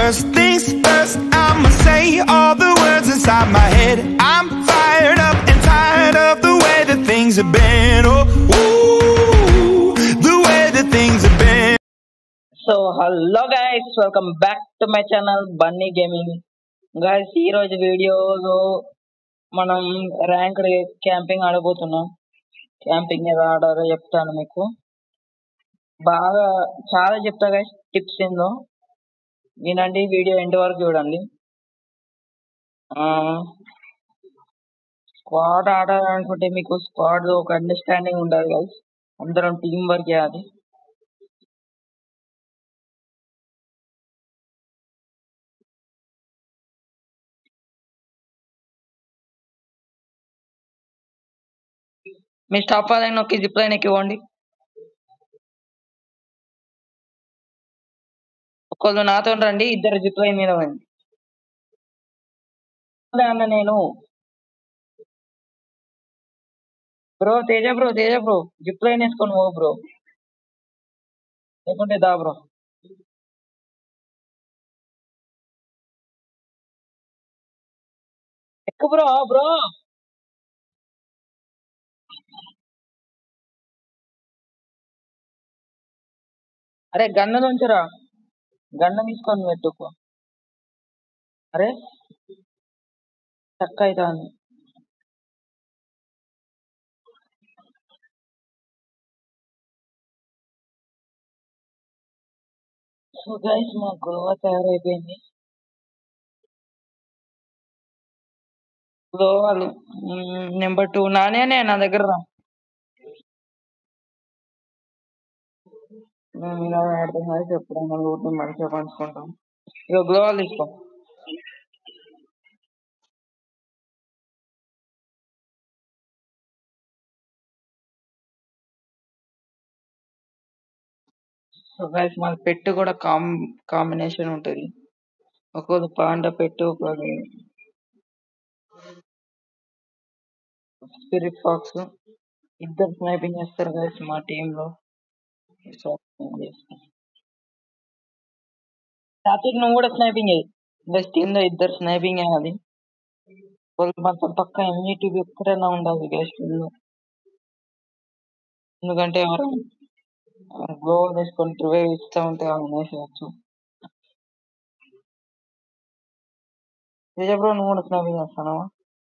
First things first, I'ma say all the words inside my head. I'm fired up and tired of the way that things have been. Oh, ooh, the way that things have been. So hello guys welcome back to my channel Bunny gaming guys ఈ రోజు వీడియోలో మనం rank camping ఆడబోతున్నాం camping ఎలా ఆడాలో చెప్తాను మీకు బాగా చాలా చెప్తా గైస్ టిప్స్ ఏందో వినండి వీడియో ఎండ్ వరకు చూడండి స్క్వాడ్ ఆడాలనుకుంటే మీకు స్క్వాడ్ ఒక అండర్స్టాండింగ్ ఉండాలి గైస్ అందరం టీం వర్క్ చేయాలి మీ స్టాప్ లైన్ నొక్కి జిప్ లైన్ ఎక్కివ్వండి ఒకళ్ళు నాతో రండి ఇద్దరు జిప్ లైన్ మీద పోయింది అన్న నేను bro Teja bro Teja bro zip line వేసుకొని పో బ్రో లేకుంటే దా బ్రో ఎక్కు బ్రో బ్రో అరే గన్న నుంచరా గన్న తీసుకొని పెట్టుకో అరే చక్క అవుతుంది సో గైస్ మా గోవా తయారైపోయింది గోవాలు నెంబర్ టూ నానేనే నా దగ్గర రా మేము ఇలా ఆడతాం కలిసి ఎప్పుడైనా ఊరిని మంచిగా పంచుకుంటాం ఇక గ్లోవాల్ తీసుకో సో గైస్ మన పెట్టు కూడా కాం కాంబినేషన్ ఉంటది ఒకరు పాండ పెట్టు ఒకరు స్పిరిట్ ఫాక్స్ ఇద్దరు స్నైపింగ్ చేస్తారు గైస్ మా టీమ్ లో రాత్రికి నువ్వు కూడా స్నైపింగ్ చేయి గైస్ టీమ్ లో ఇద్దరు స్నైపింగ్ అది ఒకరు మాత్రం పక్క ఎంఈటీవీ ఒక్కరైనా ఉండాలి గైస్ టీమ్ లో ఎందుకంటే ఎవరు గోల్ వేసుకొని రివైవ్ ఇస్తా ఉంటే వేసేయచ్చు నిజ బ్రో నువ్వు కూడా స్నైపింగ్ చేస్తానవా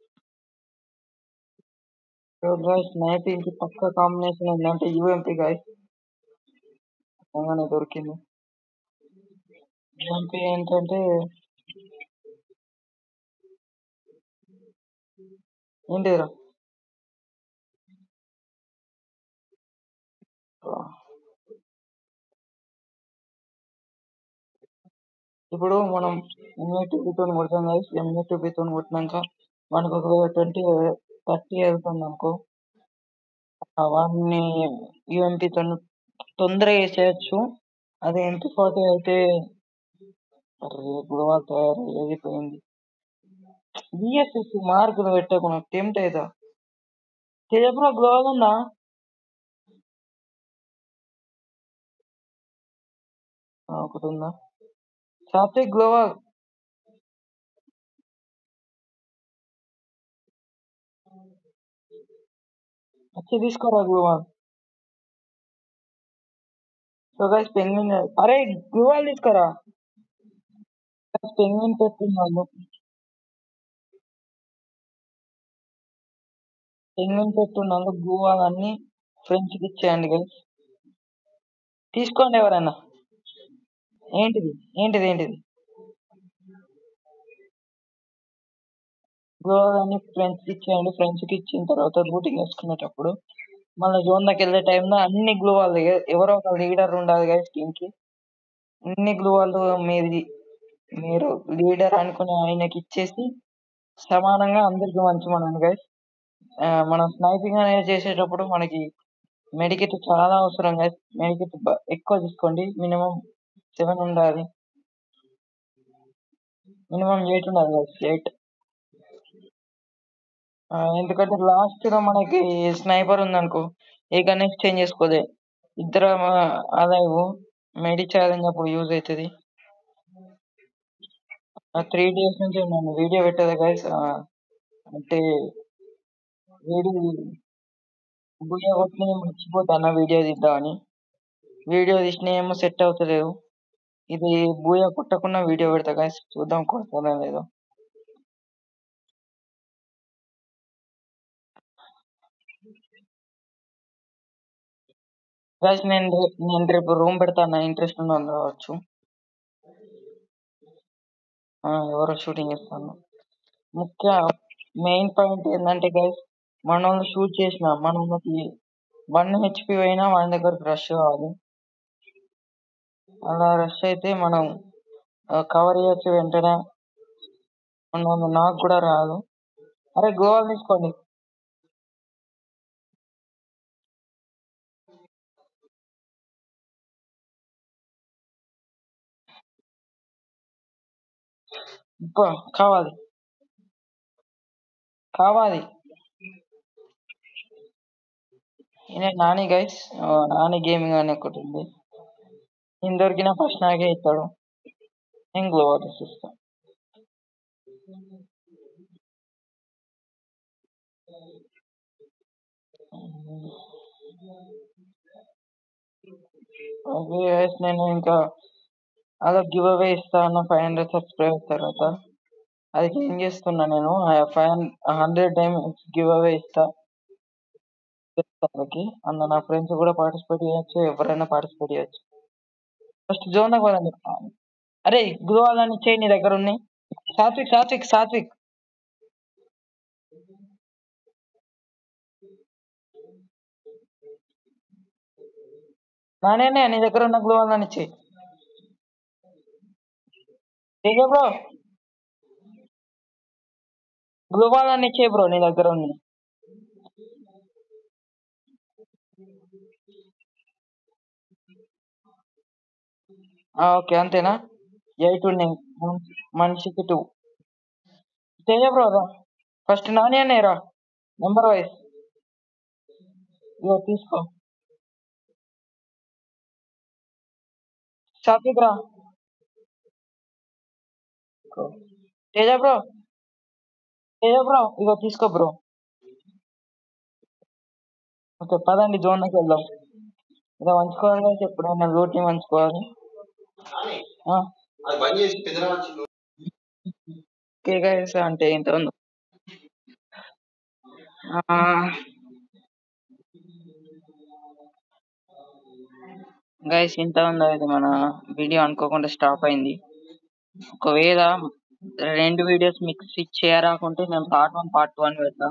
స్నైపింగ్ కి పక్క కాంబినేషన్ ఏంటంటే యూఎంపీ గాయస్ నిజంగానే దొరికింది యూఎంపీ ఏంటంటే ఏంటిరా ఇప్పుడు మనం ఎంఏటీబీతో కొడతాం గైస్ ఎంఏటీబీతో కొట్టినాక మనకు ఒకవేళ ట్వంటీ థర్టీ వెళ్తుంది అనుకో ఆ వాడిని యూఎంపీతో తొందరగా వేసేయచ్చు అదే ఎంపీ ఫార్టీ అయితే గొడవ తయారు వెళ్ళిపోయింది బిఎస్ఎస్ మార్కులు పెట్టకు నాకు టెంప్ట్ అవుతా తేజపురం గ్లోవల్ ఉందా ఆ, ఒకటి ఉందా సాత్విక్ గ్లోవల్ వచ్చి తీసుకోరా గ్లోవల్ సో గైస్ పెంగ్విన్ అరే గ్లోవల్ తీసుకోరా పెంగ్విన్ పెట్టున్నాను పెంగ్విన్ పెట్టున్నాను గ్లోవల్ అన్ని ఫ్రెండ్స్ కి ఇచ్చేయండి గైస్ తీసుకోండి ఎవరైనా ఏంటిది ఏంటిది ఏంటిది గ్లోవల్ అన్ని ఫ్రెండ్స్ కి ఇచ్చేయండి ఫ్రెండ్స్ కి ఇచ్చిన తర్వాత బూటింగ్ వేసుకునేటప్పుడు మళ్ళీ జోన్ దాకా వెళ్ళే టైంలో అన్ని గ్లోవాల్ ఎవరో ఒక లీడర్ ఉండాలి గైస్ టీమ్ కి అన్ని గ్లోవాలు మీది మీరు లీడర్ అనుకుని ఆయనకి ఇచ్చేసి సమానంగా అందరికి పంచమనండి గైస్ మనం స్నైపింగ్ అనేది చేసేటప్పుడు మనకి మెడికెట్ చాలా అవసరం గైస్ మెడికెట్ ఎక్కువ తీసుకోండి మినిమం సెవెన్ ఉండాలి మినిమం ఎయిట్ ఉండాలి గైస్ ఎయిట్ ఎందుకంటే లాస్ట్ లో మనకి స్నైపర్ ఉందనుకో ఏ గన్ ఎక్స్చేంజ్ చేసుకోదే ఇద్దరు అలైవ్ మెడి ఛాలెంజ్ అప్పుడు యూజ్ అవుతుంది త్రీ డేస్ నుంచి నేను వీడియో పెట్టేది గైస్ అంటే వీడియో వీడియో కొట్టిన మర్చిపోతాను వీడియో తీద్దామని వీడియో తీసిన ఏమో సెట్ అవుతలేదు ఇది బూయ కొట్టకుండా వీడియో పెడతా గైస్ చూద్దాం కొడుతుందా లేదో గైస్ నేను రే- నేను రేపు రూమ్ పెడతాను ఇంట్రెస్ట్ ఉన్న వాళ్ళు రావచ్చు ఆ, ఎవరో షూటింగ్ చేస్తాను ముఖ్య మెయిన్ పాయింట్ ఏంటంటే గైస్ మనం షూట్ చేసిన మనకి వన్ హెచ్పి అయినా మన దగ్గరకు రష్ కావాలి అలా రష్ అయితే మనం కవర్ చేయొచ్చు వెంటనే మనం నాకు కూడా రాదు అరే గోవా తీసుకోండి ఇప్ప కావాలి కావాలి ఈయన నాని గైస్ నాని గేమింగ్ అని ఒకటి ఉంది నేను దొరికిన ఫస్ట్ నాకే ఇస్తాడు నేను గ్లో వాటర్స్ ఇస్తాను ఓకే గైస్ నేను ఇంకా అలా గివ్ అవే ఇస్తాను ఫైవ్ హండ్రెడ్ సబ్స్క్రైబర్స్ తర్వాత అది ఏం చేస్తున్నా నేను five hundred time giveaway ఇస్తా వాళ్ళకి అందులో నా ఫ్రెండ్స్ కూడా పార్టిసిపేట్ చేయొచ్చు ఎవరైనా పార్టిసిపేట్ చేయొచ్చు ఫస్ట్ జోన్ పోదాం అరే గృహాలని చేయి నీ దగ్గర ఉన్నాయి సాత్విక్ సాత్విక్ సాత్విక్ నానే నీ దగ్గర ఉన్న గృహాలని చేయి ठीक है ब्रो గ్లోబల్ అని ఇచ్చే బ్రో నీ దగ్గర ఉంది ఓకే అంతేనా ఎయిట్ ఉన్నాయి మన్- మనిషికి టూ తేజ బ్రో రా ఫస్ట్ నాని అనే రా నెంబర్ వైస్ ఇగో తీసుకో సాత్విక్ రా తేజ బ్రో తేజ బ్రో ఇగో తీసుకో బ్రో ఓకే పదండి జోన్ లోకి వెళ్దాం ఇలా వంచుకోవాలి కదా ఎప్పుడైనా లూట్ని వంచుకోవాలి ఆ, అది బంద్ చేసి పెద్దరా వచ్చి ఓకే గైస్ అంటే ఇంత ఉంది గైస్ ఇంత ఉంది ఇది మన వీడియో అనుకోకుండా స్టాప్ అయింది ఒకవేళ రెండు వీడియోస్ మిక్స్ చేయరాకుంటే నేను పార్ట్ వన్ పార్ట్ వన్ పెడతా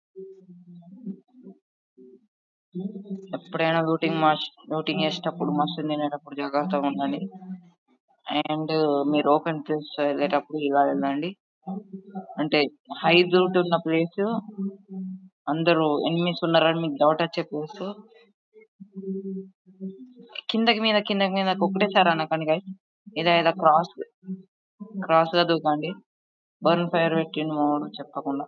ఎప్పుడైనా లూటింగ్ మా లూటింగ్ చేసేటప్పుడు మస్తు తినేటప్పుడు జాగ్రత్తగా ఉండండి అండ్ మీరు ఓపెన్ ప్లేస్ వెళ్ళేటప్పుడు ఇలా వెళ్ళండి అంటే హై రూట్ ఉన్న ప్లేస్ అందరూ ఎనిమిస్ ఉన్నారని మీకు డౌట్ వచ్చే ప్లేస్ కిందకి మీద కిందకి మీద ఒకటేసారి అనకండి guys ఇలా ఇలా క్రాస్ క్రాస్ గా దూకండి బర్న్ ఫైర్ పెట్టిండు మావాడు చెప్పకుండా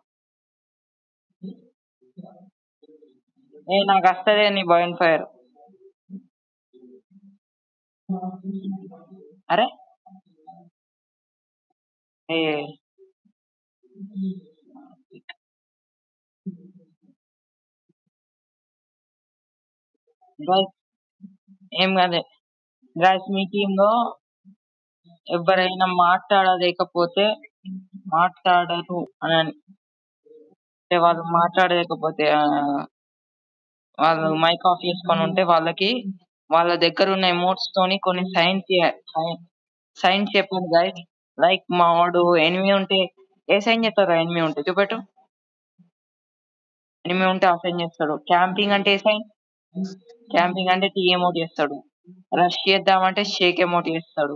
ఏ నాకు వస్తదే నీ బర్న్ ఫైర్ అరే ఏ guys, ఏం కాదు గాయస్ మీ టీమ్ లో ఎవరైనా మాట్లాడలేకపోతే మాట్లాడరు అని అన్- అంటే వాళ్ళు మాట్లాడలేకపోతే ఆ, వాళ్ళు మైక్ ఆఫ్ చేసుకొని ఉంటే వాళ్ళకి వాళ్ళ దగ్గర ఉన్న ఎమోట్స్ తోని కొన్ని సైన్ సైన్ చెప్పండి గాయస్ లైక్ మా వాడు ఎనిమి ఉంటే ఏ సైన్ చేస్తాడు ఎనిమి ఉంటే చూపెట్టు ఎనిమి ఉంటే ఆ సైన్ చేస్తాడు క్యాంపింగ్ అంటే ఏ సైన్ క్యాంపింగ్ అంటే టీ ఎమోట్ చేస్తాడు రష్ చేద్దామంటే షేక్ ఎమోట్ చేస్తాడు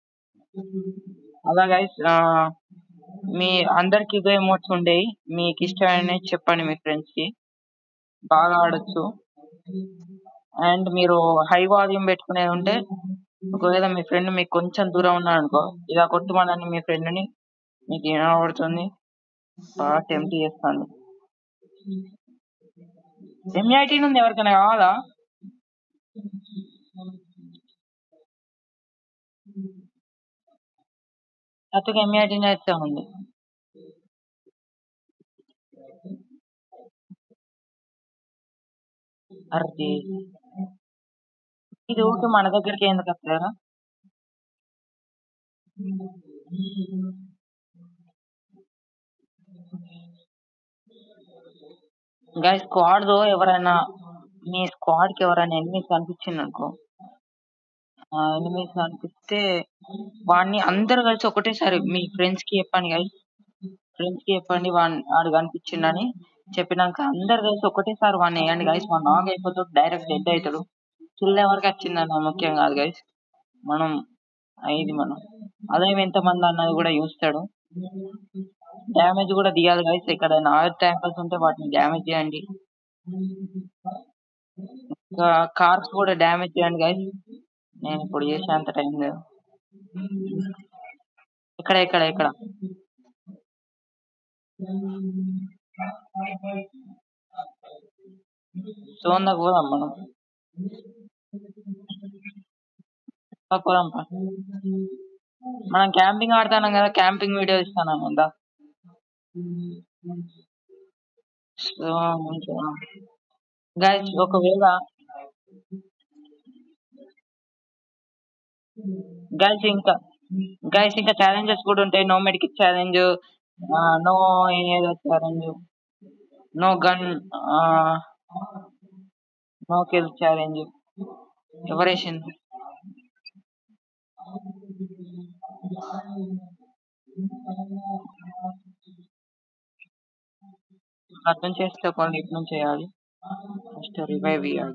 అలా గైస్ మీ అందరికి ఇవే ఎమోట్స్ ఉండేవి మీకు ఇష్టమైన చెప్పండి మీ ఫ్రెండ్స్ కి బాగా ఆడొచ్చు అండ్ మీరు హై వాల్యూమ్ పెట్టుకునేది ఉంటే ఒకవేళ మీ ఫ్రెండ్ మీకు కొంచెం దూరం ఉన్నాడు అనుకో ఇలా కొట్టుమనండి మీ ఫ్రెండ్ ని మీకు వినబడుతుంది బాగా టెంప్ట్ చేస్తాను ఎంఐటీ ఉంది ఎవరికైనా కావాలా అతనికి ఎంఐటీని అయితే ఉంది అరే ఇది ఊరికే మన దగ్గరికి ఎందుకు వస్తారా గైస్ స్క్వాడ్ తో ఎవరైనా మీ స్క్వాడ్ కి ఎవరైనా ఎనిమిస్ కనిపించింది అనుకో ఎనిమిస్ కనిపిస్తే వాడిని అందరు కలిసి ఒకటేసారి మీ ఫ్రెండ్స్ కి చెప్పండి గైస్ ఫ్రెండ్స్ కి చెప్పండి వాడిని వాడు కనిపించిండని చెప్పినాక అందరు కలిసి ఒకటేసారి వాడిని వేయండి గైస్ వాడు నాగ్ అయిపోతాడు డైరెక్ట్ డెడ్ అవుతాడు కిల్ ఎవరికి వచ్చిందన్న ముఖ్యం కాదు గైస్ మనం అయింది మనం అదే ఎంత మంది అన్నది కూడా చూస్తాడు డ్యామేజ్ కూడా తీయాలి గైస్ ఎక్కడైనా ఆయిల్ ట్యాంకర్స్ ఉంటే వాటిని డ్యామేజ్ చేయండి ఇంకా కార్స్ కూడా డ్యామేజ్ చేయండి గైస్ నేను ఇప్పుడు చేసేంత టైం లేదు ఇక్కడ ఇక్కడ ఇక్కడ జోన్ దాకా పోదాం మనం పా, పోదాం పా. మనం క్యాంపింగ్ ఆడుతున్నాం కదా క్యాంపింగ్ వీడియో ఇస్తాను ఉందా సో గైస్ ఒకవేళ గైస్ ఇంకా గైస్ ఇంకా ఛాలెంజెస్ కూడా ఉంటాయి నో మెడికల్ ఛాలెంజ్ నో ఏదో challenge no gun no kill challenge ఎవరేసింది అర్థం చేస్తే కొన్ని ఇటు నుంచి చేయాలి ఫస్ట్ రివైవ్ ఇవ్వాలి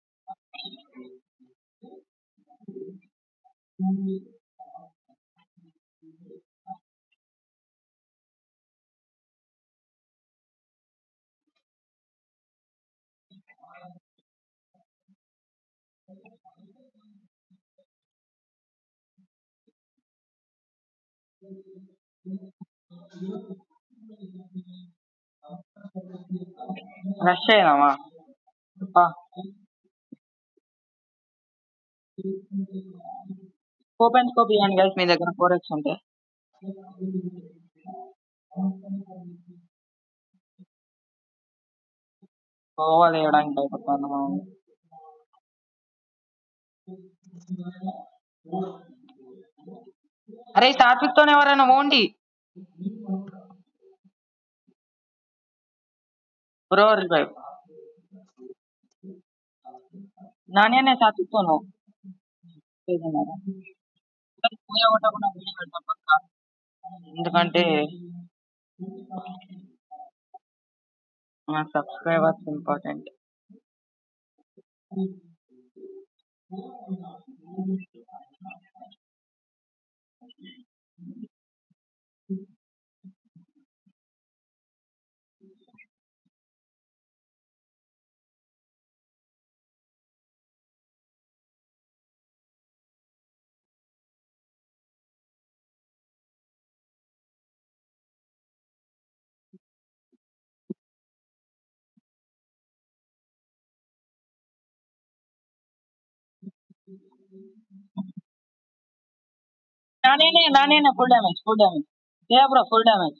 రష్ అయినామా స్కోప్ అండ్ స్కోప్ ఇవ్వండి గైస్ మీ దగ్గర ఫోర్ ఎక్స్ ఉంటే గోవాలు వేయడానికి భయపడతాను మనం అరే సాత్విక్ తోనే ఎవరైనా ఓండి బ్రో రివైవ్ నాణ్యనే సాత్విక్ తోను ఎందుకంటే మా సబ్స్క్రైబర్స్ ఇంపార్టెంట్ నానేనే నానేనే ఫుల్ డ్యామేజ్ ఫుల్ డ్యామేజ్ ఏ bro full damage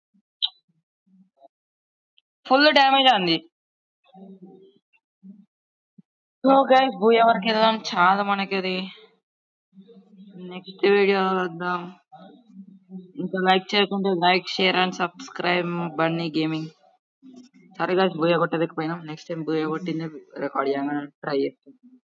full damage అంది సో గైస్ భూయ వరకు వెళ్దాం చాలా మనకి అది నెక్స్ట్ వీడియో వద్దాం ఇంకా లైక్ చేయకుంటే like share and subscribe Bunny gaming సరే గైస్ భూయ కొట్టలేకపోయినాం నెక్స్ట్ టైం భూయ కొట్టింది రికార్డ్ చేయమని ట్రై చేస్తాం